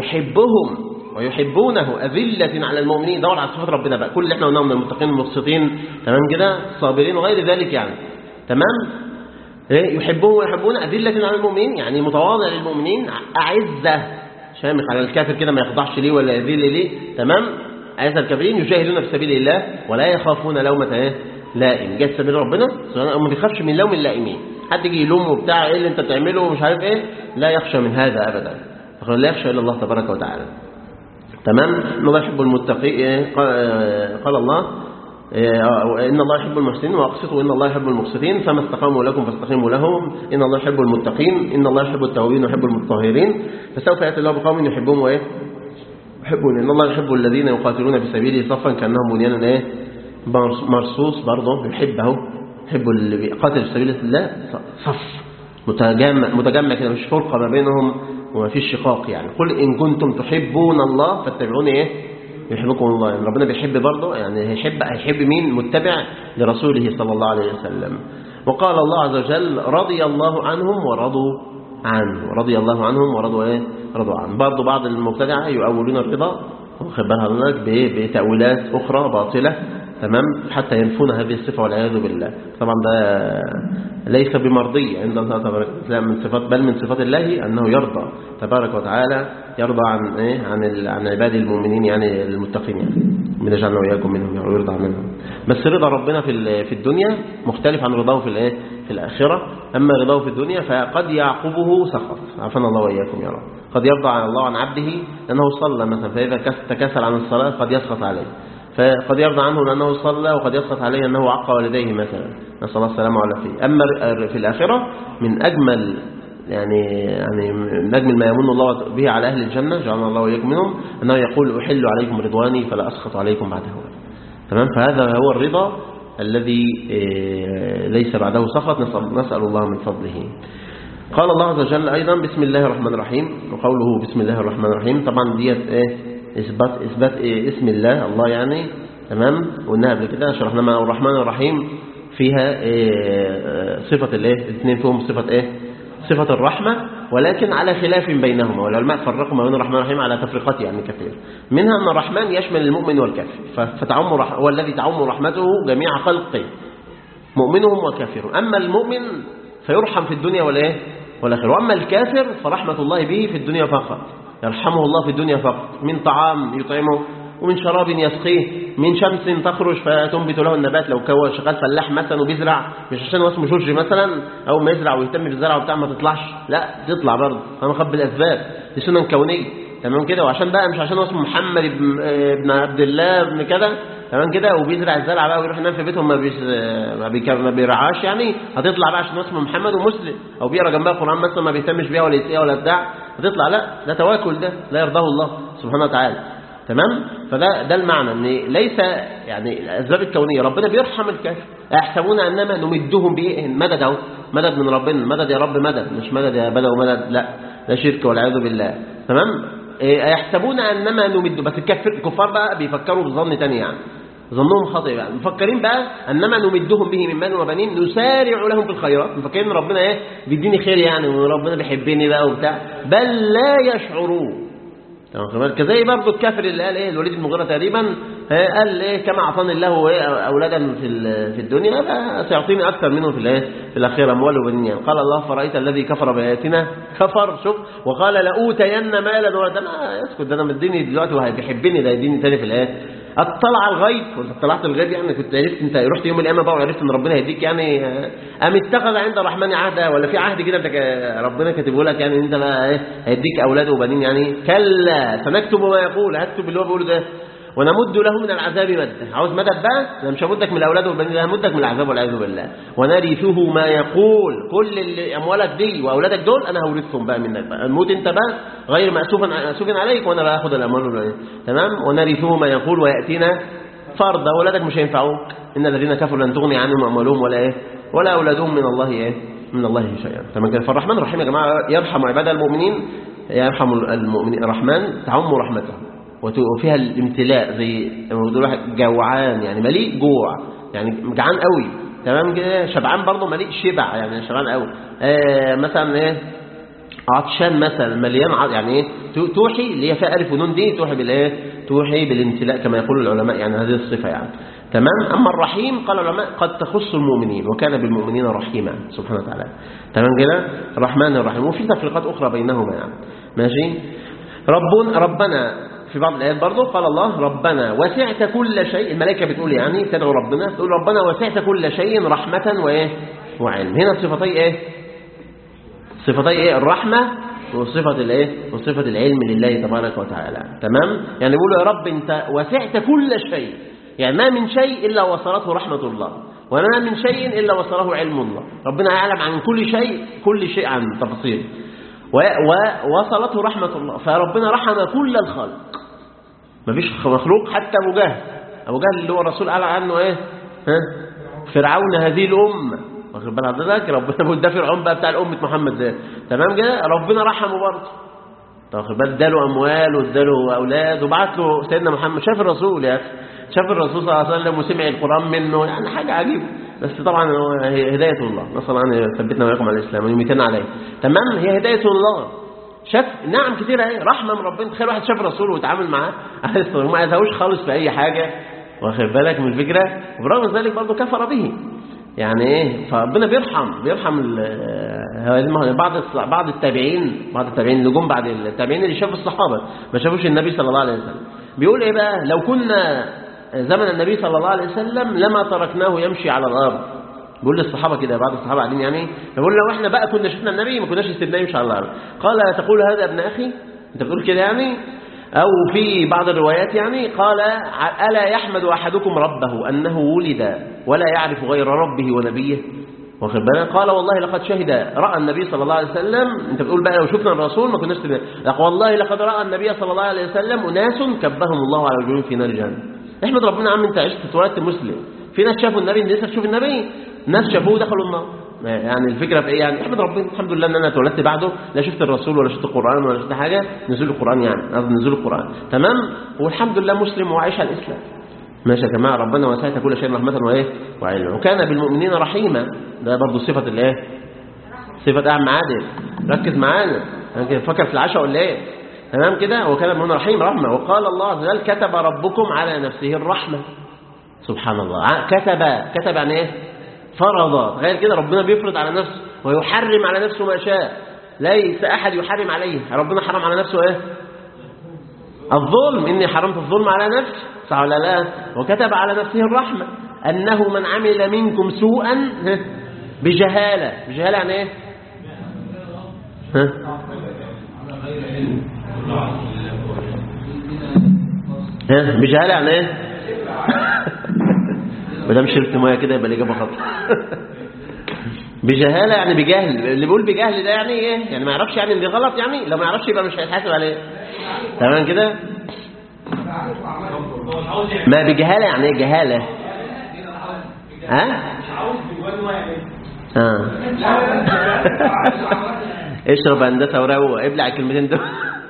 يحبهم ويحبونه أذلة على المؤمنين دور على صفات ربنا بقى كل اللي احنا قلناه من المتقين المقسطين تمام كده الصابرين وغير ذلك يعني تمام إيه؟ يحبون ويحبون أذلة على المؤمنين يعني متواضع للمؤمنين أعزة شامخ على الكافر كده ما يخضعش ليه ولا يذل ليه تمام أعزة الكافرين يجاهدون في سبيل الله ولا يخافون لومة ايه لائم جاء سبيل ربنا ما بيخافش من لوم اللائمين حد يجي يلومه وبتاع ايه اللي انت بتعمله ومش عارف ايه لا يخشى من هذا ابدا فقال لا يخشى الا الله تبارك وتعالى تمام ان الله يحب المتقين قال, قال الله إن الله يحب المحسنين وأقسطوا إن الله يحب المقسطين فما استقاموا لكم فاستقيموا لهم إن الله يحب المتقين إن الله يحب التوابين ويحب المطهرين فسوف يأتي الله بقوم يحبهم وإيه يحبون إن الله يحب الذين يقاتلون في سبيله صفا كأنهم بنيان إيه مرصوص برضه يحبه يحب اللي بيقاتل في سبيل الله صف متجمع متجمع كده مش فرقة ما بينهم وما فيش شقاق يعني قل إن كنتم تحبون الله فاتبعوني إيه يحبكم الله يعني ربنا بيحب برضه يعني هيحب هيحب مين متبع لرسوله صلى الله عليه وسلم وقال الله عز وجل رضي الله عنهم ورضوا عنه رضي الله عنهم ورضوا ايه رضوا عنه برضه بعض المبتدعه يؤولون الرضا واخد بالها لك بتاويلات اخرى باطله تمام حتى ينفون هذه الصفه والعياذ بالله طبعا ده ليس بمرضي عند الله تبارك لا من صفات بل من صفات الله انه يرضى تبارك وتعالى يرضى عن ايه عن ال... عن عباد المؤمنين يعني المتقين يعني من يجعلنا واياكم منهم يعني ويرضى عنهم بس رضا ربنا في في الدنيا مختلف عن رضاه في الايه في الاخره اما رضاه في الدنيا فقد يعقبه سخط عافانا الله واياكم يا رب قد يرضى عن الله عن عبده لانه صلى مثلا فاذا تكاسل عن الصلاه قد يسخط عليه فقد يرضى عنه لأنه صلى وقد يسقط عليه أنه عق والديه مثلا نسأل الله السلامة والعافية أما في الآخرة من أجمل يعني يعني من أجمل ما يمن الله به على أهل الجنة جعلنا الله وإياكم منهم أنه يقول أحل عليكم رضواني فلا أسخط عليكم بعده تمام فهذا هو الرضا الذي ليس بعده سخط نسأل الله من فضله قال الله عز وجل أيضا بسم الله الرحمن الرحيم وقوله بسم الله الرحمن الرحيم طبعا ديت ايه إثبات, إثبات إيه اسم الله الله يعني تمام قلناها قبل كده شرحنا مع الرحمن الرحيم فيها إيه صفة الايه الاثنين فيهم صفة ايه صفة الرحمة ولكن على خلاف بينهما والعلماء فرقوا ما بين الرحمن الرحيم على تفريقات يعني كثير منها أن الرحمن يشمل المؤمن والكافر فتعم رح... هو الذي تعم رحمته جميع خلقه مؤمنهم وكافرهم أما المؤمن فيرحم في الدنيا ولا ايه والآخرة وأما الكافر فرحمة الله به في الدنيا فقط يرحمه الله في الدنيا فقط من طعام يطعمه ومن شراب يسقيه من شمس تخرج فتنبت له النبات لو كان شغال فلاح مثلا وبيزرع مش عشان هو اسمه جورج مثلا او ما يزرع ويهتم بالزرع وبتاع ما تطلعش لا تطلع برضه انا خب بالاسباب دي سنن كونيه تمام كده وعشان بقى مش عشان هو اسمه محمد ابن, ابن عبد الله ابن كده تمام كده وبيزرع الزرع بقى ويروح ينام في بيتهم ما بيس ما, بيك... ما بيرعاش يعني هتطلع بقى عشان اسمه محمد ومسلم او بيقرا جنبها القران مثلا ما بيهتمش بيها ولا يسقيها ولا بتاع هتطلع لا ده تواكل ده لا يرضاه الله سبحانه وتعالى تمام فده ده المعنى ان ليس يعني الاسباب الكونيه ربنا بيرحم الكافر يحسبون انما نمدهم بايه مدد اهو مدد من ربنا مدد يا رب مدد مش مدد يا بدو مدد لا ده شرك والعياذ بالله تمام يحسبون انما نمد بس الكفر الكفار بقى بيفكروا بظن تاني يعني ظنهم خاطئ بقى مفكرين بقى انما نمدهم به من مال وبنين نسارع لهم في الخيرات مفكرين ربنا ايه بيديني خير يعني وربنا بيحبني بقى وبتاع بل لا يشعرون تمام كذلك برضه الكافر اللي قال ايه الوليد المغيرة تقريبا قال ايه كما اعطاني الله إيه اولادا في في الدنيا سيعطيني اكثر منه في الايه في الاخره اموال وبنين يعني قال الله فرايت الذي كفر باياتنا كفر شوف وقال لاوتين مالا ولدا ما يسكت ده انا مديني دلوقتي وهيحبني ده يديني تاني في الايه اطلع الغيب وانت طلعت الغيب يعني كنت عرفت انت رحت يوم القيامه بقى وعرفت ان ربنا هيديك يعني ام اتخذ عند الرحمن عهدا ولا في عهد كده ربنا كاتبه لك يعني انت بقى ايه هيديك اولاد وبنين يعني كلا سنكتب ما يقول هكتب اللي هو بيقوله ده ونمد له من العذاب مدا عاوز مدد بقى انا مش همدك من الاولاد والبنين همدك من العذاب والعياذ بالله ونرثه ما يقول كل اللي اموالك دي واولادك دول انا هورثهم بقى منك بقى الموت انت بقى غير مأسوف مأسوف عليك وانا بقى اخد الاموال والبنين تمام ونرثه ما يقول وياتينا فرضا اولادك مش هينفعوك ان الذين كفروا لن تغني عنهم اموالهم ولا ايه ولا اولادهم من الله ايه من الله شيئا تمام كده فالرحمن الرحيم يا جماعه يرحم عباد المؤمنين يرحم المؤمنين الرحمن تعم رحمته وفيها الامتلاء زي واحد جوعان يعني مليء جوع يعني جعان قوي تمام كده شبعان برضه مليء شبع يعني شبعان قوي آه مثلا ايه عطشان مثلا مليان عط... يعني ايه توحي اللي هي فيها الف ونون دي توحي بالايه توحي بالامتلاء كما يقول العلماء يعني هذه الصفه يعني تمام اما الرحيم قال العلماء قد تخص المؤمنين وكان بالمؤمنين رحيما سبحانه وتعالى تمام كده الرحمن الرحيم وفي تفريقات اخرى بينهما يعني ماشي ربنا ربنا في بعض الآيات برضه قال الله ربنا وسعت كل شيء الملائكة بتقول يعني تدعو ربنا تقول ربنا وسعت كل شيء رحمة وإيه وعلم هنا صفتي إيه صفتي إيه الرحمة وصفة الإيه وصفة العلم لله تبارك وتعالى تمام يعني بيقولوا يا رب أنت وسعت كل شيء يعني ما من شيء إلا وصلته رحمة الله وما من شيء إلا وصله علم الله ربنا يعلم عن كل شيء كل شيء عن تفاصيل ووصلته رحمة الله فربنا رحم كل الخلق مفيش مخلوق حتى أبو جهل أبو جهل اللي هو الرسول قال عنه إيه ها؟ فرعون هذه الأمة واخد بال حضرتك ربنا بيقول ده فرعون بقى بتاع الأمة محمد ده تمام كده ربنا رحمه برضه طب واخد بالك اداله اموال واداله اولاد وبعت له سيدنا محمد شاف الرسول يا اخي شاف الرسول صلى الله عليه وسلم وسمع القران منه يعني حاجه عجيبه بس طبعا هو هي هدايه الله نسال الله ان يثبتنا واياكم على الاسلام ويميتنا عليه تمام هي هدايه الله شاف نعم كتير اهي رحمه من ربنا تخيل واحد شاف الرسول ويتعامل معاه وما اذاهوش خالص في اي حاجه واخد بالك من الفكره وبرغم ذلك برضه كفر به يعني ايه فربنا بيرحم بيرحم ال- بعض الص- بعض التابعين بعض التابعين اللي جم بعد التابعين اللي شافوا الصحابه ما شافوش النبي صلى الله عليه وسلم بيقول ايه بقى لو كنا زمن النبي صلى الله عليه وسلم لما تركناه يمشي على الارض بيقول للصحابه كده بعض الصحابه قاعدين يعني بيقول لو احنا بقى كنا شفنا النبي ما كناش سيبناه يمشي على الارض قال تقول هذا ابن اخي انت بتقول كده يعني أو في بعض الروايات يعني قال ألا يحمد أحدكم ربه أنه ولد ولا يعرف غير ربه ونبيه واخد بالك قال والله لقد شهد رأى النبي صلى الله عليه وسلم أنت بتقول بقى لو شفنا الرسول ما كناش تبقى. لقد والله لقد رأى النبي صلى الله عليه وسلم أناس كبهم الله على وجوههم في نار جهنم احمد ربنا يا عم أنت عشت اتولدت مسلم في ناس شافوا النبي انت لسه تشوف النبي ناس شافوه دخلوا النار يعني الفكره في ايه يعني احمد ربنا الحمد لله ان انا اتولدت بعده لا شفت الرسول ولا شفت القران ولا شفت حاجه نزول القران يعني قصدي نزول القران تمام والحمد لله مسلم وعايش على الاسلام ماشي يا جماعه ربنا وسعت كل شيء رحمه وايه وعلما وكان بالمؤمنين رحيما ده برضه صفه الايه صفه اعم عادل ركز معانا أنت فكر في العشاء ولا ايه تمام كده وكان بالمؤمنين رحيم رحمه وقال الله عز وجل كتب ربكم على نفسه الرحمه سبحان الله ع- كتب كتب يعني ايه فرض غير كده ربنا بيفرض على نفسه ويحرم على نفسه ما شاء ليس احد يحرم عليه ربنا حرم على نفسه ايه الظلم اني حرمت الظلم على نفسي صح ولا لا وكتب على نفسه الرحمه انه من عمل منكم سوءا ها، بجهاله بجهاله يعني ايه ها ها بجهاله يعني ايه ما دام شربت ميه كده يبقى الاجابه خطا بجهاله يعني بجهل اللي بيقول بجهل ده يعني ايه يعني ما يعرفش يعني ان دي غلط يعني لو ما يعرفش يبقى مش هيتحاسب عليه تمام كده ما بجهاله يعني ايه جهاله ها اه اشرب هندسه وروق ابلع الكلمتين دول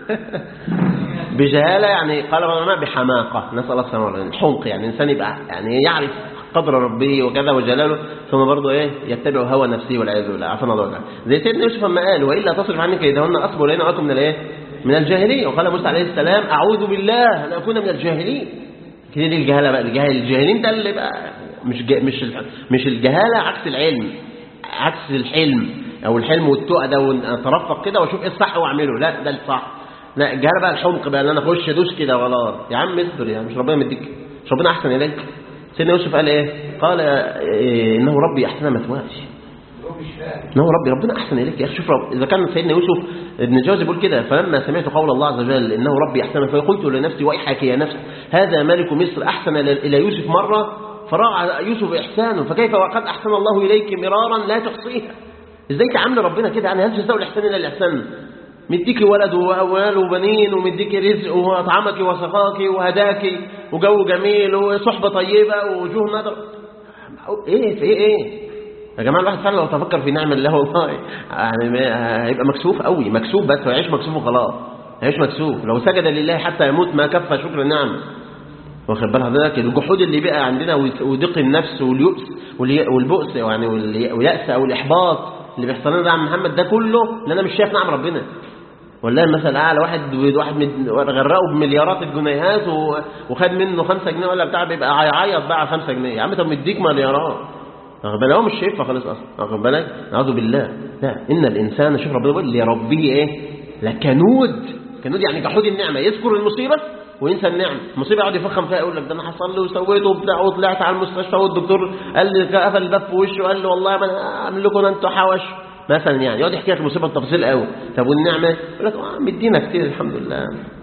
بجهاله يعني قال العلماء بحماقه نسال الله السلامه والعافيه حمق يعني انسان يبقى يعني يعرف قدر ربه وكذا وجلاله ثم برضه ايه يتبع هوى نفسه والعياذ بالله عافانا الله تعالى زي سيدنا يوسف لما قال والا تصرف عني كيدهن اصبر لنا واكن من الايه من الجاهلين وقال موسى عليه السلام اعوذ بالله ان اكون من الجاهلين كده دي الجهاله بقى الجاهل الجاهلين ده اللي بقى مش جا مش الح- مش الجهاله عكس العلم عكس الحلم او الحلم والتقى ده واترفق كده واشوف ايه الصح واعمله لا ده الصح لا الجهاله بقى الحمق بقى ان انا اخش ادوس كده غلط يا عم اصبر يا عم مش ربنا مديك مش ربنا احسن اليك سيدنا يوسف قال ايه قال إيه انه ربي احسن مثواي انه ربي ربنا احسن اليك يا اخي شوف رب اذا كان سيدنا يوسف ابن جوزي بيقول كده فلما سمعت قول الله عز وجل انه ربي احسن مثواي قلت لنفسي ويحك يا نفس هذا ملك مصر احسن الى يوسف مره فراى يوسف احسانه فكيف وقد احسن الله اليك مرارا لا تحصيها ازاي تعامل ربنا كده يعني هل جزاء الاحسان الا الاحسان مديكي ولد وأموال وبنين ومديكي رزق وأطعمك وسقاك وهداك وجو جميل وصحبة طيبة ووجوه نظر ايه في ايه ايه يا جماعة الواحد فعلا لو تفكر في نعم الله والله يعني ما- هيبقى مكسوف قوي مكسوف بس ويعيش مكسوف وخلاص هيعيش مكسوف لو سجد لله حتى يموت ما كفى شكر النعم واخد بال حضرتك الجحود اللي بقى عندنا وضيق النفس واليأس والي- والبؤس يعني والي- واليأس او الاحباط اللي بيحصل لنا ده يا عم محمد ده كله لان انا مش شايف نعم ربنا ولا المثل اعلى واحد واحد مد- غرقه بمليارات الجنيهات و- وخد منه خمسة جنيه ولا بتاع بيبقى هيعيط بقى على خمسة جنيه يا عم طب مديك مليارات واخد بالك هو مش شايفها خالص اصلا واخد بالك اعوذ بالله لا ان الانسان شوف ربنا بيقول لربه ايه لكنود كنود يعني جحود النعمه يذكر المصيبه وينسى النعمه المصيبه يقعد يفخم فيها يقول لك ده انا حصل لي وسويت وبتاع وطلعت على المستشفى والدكتور قال لي قفل الباب في وشه وقال لي والله ما انا اعمل لكم ده انتوا حوش مثلا يعني يقعد يحكي لك المصيبه بتفاصيل قوي طب والنعمه يقول لك اه مدينا كتير الحمد لله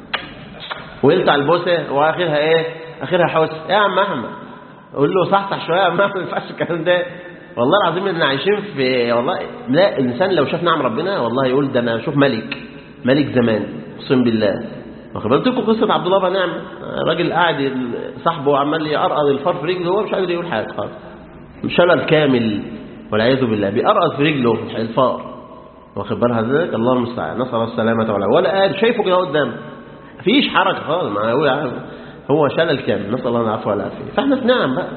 ويلطع البوسه واخرها ايه اخرها حوس ايه يا عم احمد قول له صحصح شويه يا عم احمد ما ينفعش الكلام ده والله العظيم ان عايشين في والله لا الانسان لو شاف نعم ربنا والله يقول ده انا اشوف ملك ملك زمان اقسم بالله واخد بالك لكم قصه عبد الله بن نعم راجل قاعد صاحبه عمال يقرقض الفار في رجله وهو مش قادر يقول حاجه خالص شلل كامل والعياذ بالله بيقرقص في رجله الفار واخد بالها ذلك الله المستعان نسال الله السلامه والعافيه ولا قاعد شايفه كده قدام مفيش حركه خالص ما هو يعني هو شلل كامل نسال الله العفو والعافيه فاحنا في نعم بقى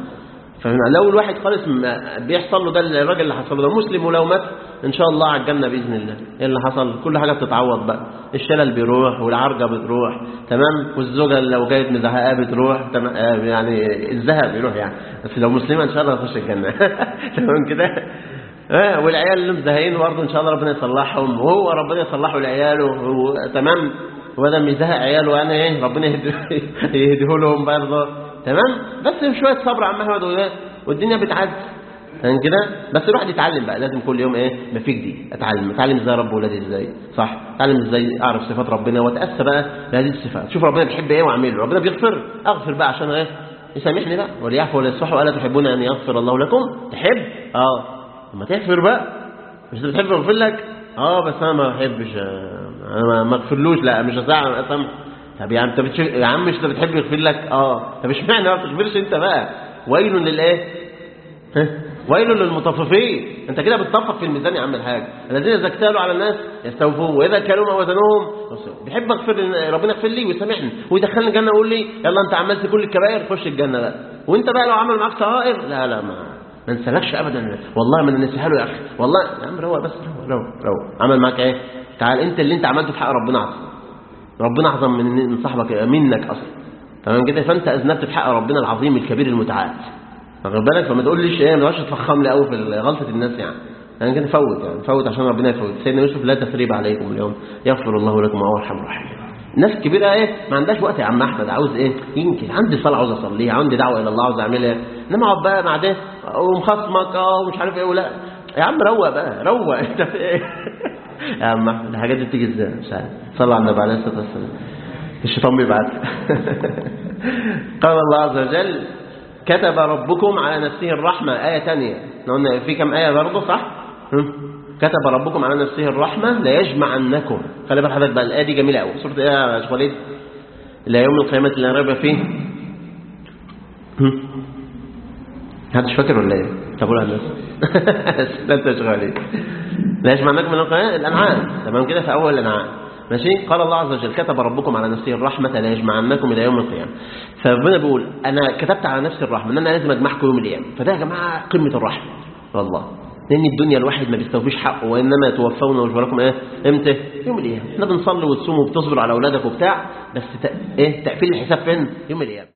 فلو الواحد خالص ما بيحصل له ده الراجل اللي حصل له ده مسلم ولو مات ان شاء الله على الجنه باذن الله ايه اللي حصل كل حاجه بتتعوض بقى الشلل بيروح والعرجه بتروح تمام والزوجه لو جايه مزهقاه بتروح تمام آه، يعني الذهب بيروح يعني بس لو مسلمه ان شاء الله تخش الجنه تمام كده اه والعيال اللي مزهقين برضه ان شاء الله ربنا يصلحهم وهو ربنا يصلحه لعياله هو تمام وده مزهق عياله يعني ايه ربنا يهديه يهديه لهم برضه تمام بس شويه صبر يا عم احمد وإيه؟ والدنيا بتعدي فاهم كده بس الواحد يتعلم بقى لازم كل يوم ايه ما في جديد اتعلم اتعلم ازاي اربي ولادي ازاي صح اتعلم ازاي اعرف صفات ربنا واتاسى بقى بهذه الصفات شوف ربنا بيحب ايه واعمله ربنا بيغفر اغفر بقى عشان ايه يسامحني بقى وليعفو وليصفحوا الا تحبون ان يغفر الله لكم تحب اه لما تغفر بقى مش انت بتحب يغفر لك اه بس انا ما بحبش آه، انا ما- ما اغفرلوش لا مش هسامح اسامح طب يا عم انت بتش... يا عم مش انت بتحب يغفر لك اه طب اشمعنى ما بتغفرش انت بقى ويل للايه ها؟ ويل للمطففين انت كده بتطفف في الميزان يا عم الحاج الذين اذا اكتالوا على الناس يستوفون واذا كانوا وزنهم يخسرون. بيحب اغفر لن- ربنا يغفر لي ويسامحني ويدخلني الجنه ويقول لي يلا انت عملت كل الكبائر خش الجنه بقى وانت بقى لو عمل معاك صغائر لا لا ما ما نسالكش ابدا والله ما ننساها له يا اخي والله يا عم روق بس روق روق روق عمل معاك ايه تعال انت اللي انت عملته في حق ربنا اعظم ربنا اعظم من من صاحبك منك اصلا تمام كده فانت اذنبت في حق ربنا العظيم الكبير المتعال واخد بالك فما تقوليش ايه ما تقعدش تفخم لي قوي في غلطه الناس يعني يعني كده فوت يعني فوت عشان ربنا يفوت سيدنا يوسف لا تثريب عليكم اليوم يغفر الله لكم وهو ارحم الراحمين ناس كبيره ايه ما عندهاش وقت يا عم احمد عاوز ايه يمكن عندي صلاه عاوز اصليها عندي دعوه الى الله عاوز اعملها انما اقعد بقى مع ده ومخصمك اه ومش عارف ايه ولا يا عم روق بقى روق انت في ايه يا عم احمد الحاجات دي بتيجي ازاي مش عارف صلى على النبي عليه الصلاه والسلام الشيطان بيبعت قال الله عز وجل كتب ربكم على نفسه الرحمة آية تانية احنا قلنا في كم آية برضه صح هم؟ كتب ربكم على نفسه الرحمة ليجمعنكم خلي بالك حضرتك بقى الآية دي جميلة قوي سورة إيه يا شيخ وليد إلى يوم القيامة لا ريب فيه هم؟ محدش فاكر ولا ايه؟ طب قول على الناس لا انت يا شيخ وليد لا يجمعنكم من القيامة الأنعام تمام كده في أول الأنعام ماشي قال الله عز وجل كتب ربكم على نفسه الرحمة لا يجمعنكم إلى يوم القيامة فربنا بيقول أنا كتبت على نفسي الرحمة أن أنا لازم أجمعكم يوم القيامة فده يا جماعة قمة الرحمة والله لأن الدنيا الواحد ما بيستوفيش حقه وإنما توفون أجوركم إيه إمتى يوم القيامة إحنا بنصلي وتصوم وبتصبر على أولادك وبتاع بس ت... إيه تقفيل الحساب فين يوم القيامة